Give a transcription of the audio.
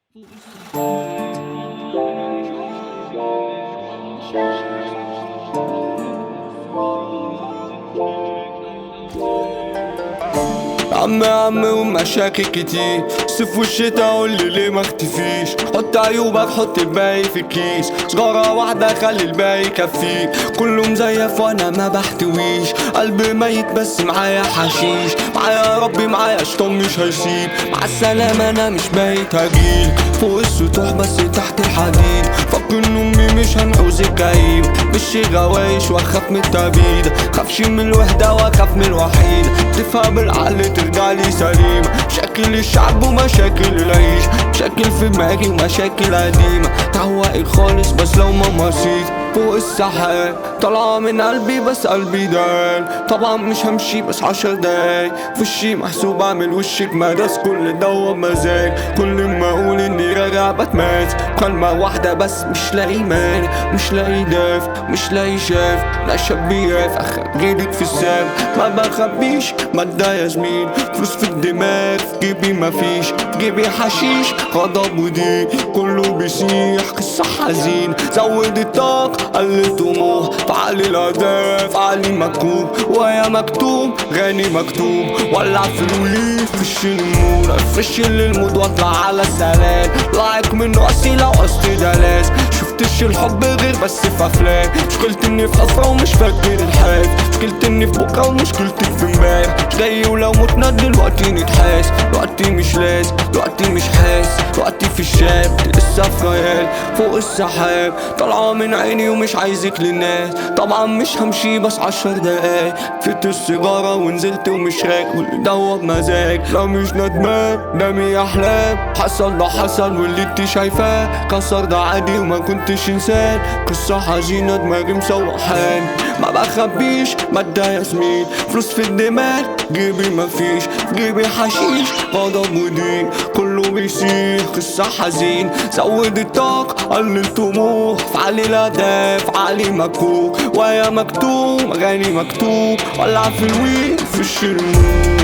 عم عم ومشاكل كتير صيف والشتا قولي ليه ما اختفيش حط عيوبك حط الباقي في الكيس سجارة واحدة خلي الباقي يكفيك كله مزيف وانا ما بحتويش قلبي ميت بس معايا حشيش معايا ربي معايا شطان مش هيسيب مع السلامة انا مش بايت هجيل فوق السطوح بس تحت الحديد فكر ان امي مش هنعوز الكئيب مش غوايش واخاف من التبيد خافش من الوحدة واخاف من الوحيد تفهم بالعقل ترجع لي سليم مشاكل الشعب ومشاكل العيش مشاكل في دماغي ومشاكل قديمة تعوقي خالص بس لو ما مسيت فوق السحاب طالعة من قلبي بس قلبي دال طبعا مش همشي بس عشر دقايق في وشي محسوب اعمل وشك مدرس كل دوا بمزاج كل ما اقول اني راجع بتمات كلمة واحدة بس مش لاقي مانع مش لاقي داف مش لاقي شاف لا شبيف اخر جيدك في السام ما بخبيش مادة يا زميل فلوس في الدماغ في جيبي مفيش في جيبي حشيش غضب وضيق كله بيسيح قصة حزين زود الطاقة قل الطموح فعلي الأهداف علي مكتوب ويا مكتوب غني مكتوب ولع في الوليف فش النور افرش المود واطلع على السلام لايك من راسي لو قصدي دلاس شفتش الحب غير بس في افلام مشكلتي اني في حفرة ومش فاكر الحاف مشكلتي اني في بكرة ومشكلتي في امبارح مش جاي ولو متنا دلوقتي نتحاس دلوقتي مش لاز دلوقتي مش حاس دلوقتي في الشاب لسه في خيال فوق السحاب طالعة من عيني ومش عايزك للناس طبعا مش همشي بس عشر دقايق فت السيجارة ونزلت ومش راك واللي دوا بمزاج لا مش ندمان نامي احلام حصل ده حصل واللي انت شايفاه كسر ده عادي وما كنتش انسان قصة حزينة دماغي مسوحان ما بخبيش مادة يا زميل فلوس في الدماغ جيبي مفيش في جيبي حشيش غضب وضيق كله بيسيح قصة حزين زود الطاقة قلل الطموح فعلي الأهداف علي مكوك ويا مكتوب أغاني مكتوب ولع في الويل في الشرموك